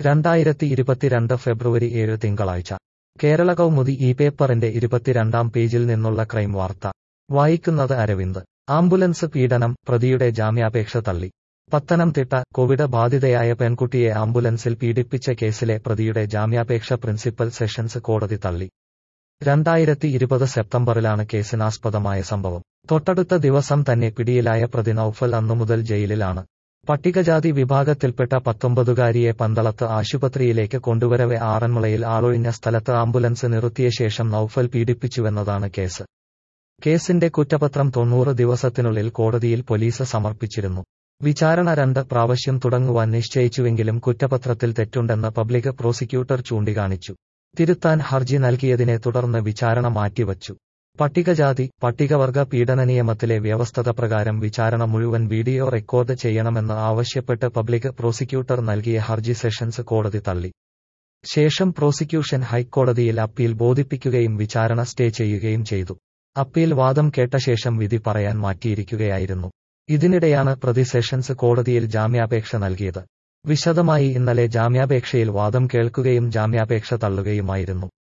രണ്ടായിരത്തി ഇരുപത്തിരണ്ട് ഫെബ്രുവരി ഏഴ് തിങ്കളാഴ്ച കേരള കൗമുദി ഈ പേപ്പറിന്റെ ഇരുപത്തിരണ്ടാം പേജിൽ നിന്നുള്ള ക്രൈം വാർത്ത വായിക്കുന്നത് അരവിന്ദ് ആംബുലൻസ് പീഡനം പ്രതിയുടെ ജാമ്യാപേക്ഷ തള്ളി പത്തനംതിട്ട കോവിഡ് ബാധിതയായ പെൺകുട്ടിയെ ആംബുലൻസിൽ പീഡിപ്പിച്ച കേസിലെ പ്രതിയുടെ ജാമ്യാപേക്ഷ പ്രിൻസിപ്പൽ സെഷൻസ് കോടതി തള്ളി രണ്ടായിരത്തി ഇരുപത് സെപ്റ്റംബറിലാണ് കേസിനാസ്പദമായ സംഭവം തൊട്ടടുത്ത ദിവസം തന്നെ പിടിയിലായ പ്രതി നൌഫൽ അന്നുമുതൽ ജയിലിലാണ് പട്ടികജാതി വിഭാഗത്തിൽപ്പെട്ട പത്തൊമ്പതുകാരിയെ പന്തളത്ത് ആശുപത്രിയിലേക്ക് കൊണ്ടുവരവെ ആറന്മുളയിൽ ആളൊഴിഞ്ഞ സ്ഥലത്ത് ആംബുലൻസ് നിർത്തിയ ശേഷം നൌഫൽ പീഡിപ്പിച്ചുവെന്നതാണ് കേസ് കേസിന്റെ കുറ്റപത്രം തൊണ്ണൂറ് ദിവസത്തിനുള്ളിൽ കോടതിയിൽ പോലീസ് സമർപ്പിച്ചിരുന്നു വിചാരണ രണ്ട് പ്രാവശ്യം തുടങ്ങുവാൻ നിശ്ചയിച്ചുവെങ്കിലും കുറ്റപത്രത്തിൽ തെറ്റുണ്ടെന്ന് പബ്ലിക് പ്രോസിക്യൂട്ടർ ചൂണ്ടിക്കാണിച്ചു തിരുത്താൻ ഹർജി നൽകിയതിനെ തുടർന്ന് വിചാരണ മാറ്റിവച്ചു പട്ടികജാതി പട്ടികവർഗ പീഡന നിയമത്തിലെ വ്യവസ്ഥത പ്രകാരം വിചാരണ മുഴുവൻ വീഡിയോ റെക്കോർഡ് ചെയ്യണമെന്ന് ആവശ്യപ്പെട്ട് പബ്ലിക് പ്രോസിക്യൂട്ടർ നൽകിയ ഹർജി സെഷൻസ് കോടതി തള്ളി ശേഷം പ്രോസിക്യൂഷൻ ഹൈക്കോടതിയിൽ അപ്പീൽ ബോധിപ്പിക്കുകയും വിചാരണ സ്റ്റേ ചെയ്യുകയും ചെയ്തു അപ്പീൽ വാദം കേട്ട ശേഷം വിധി പറയാൻ മാറ്റിയിരിക്കുകയായിരുന്നു ഇതിനിടെയാണ് പ്രതി സെഷൻസ് കോടതിയിൽ ജാമ്യാപേക്ഷ നൽകിയത് വിശദമായി ഇന്നലെ ജാമ്യാപേക്ഷയിൽ വാദം കേൾക്കുകയും ജാമ്യാപേക്ഷ തള്ളുകയുമായിരുന്നു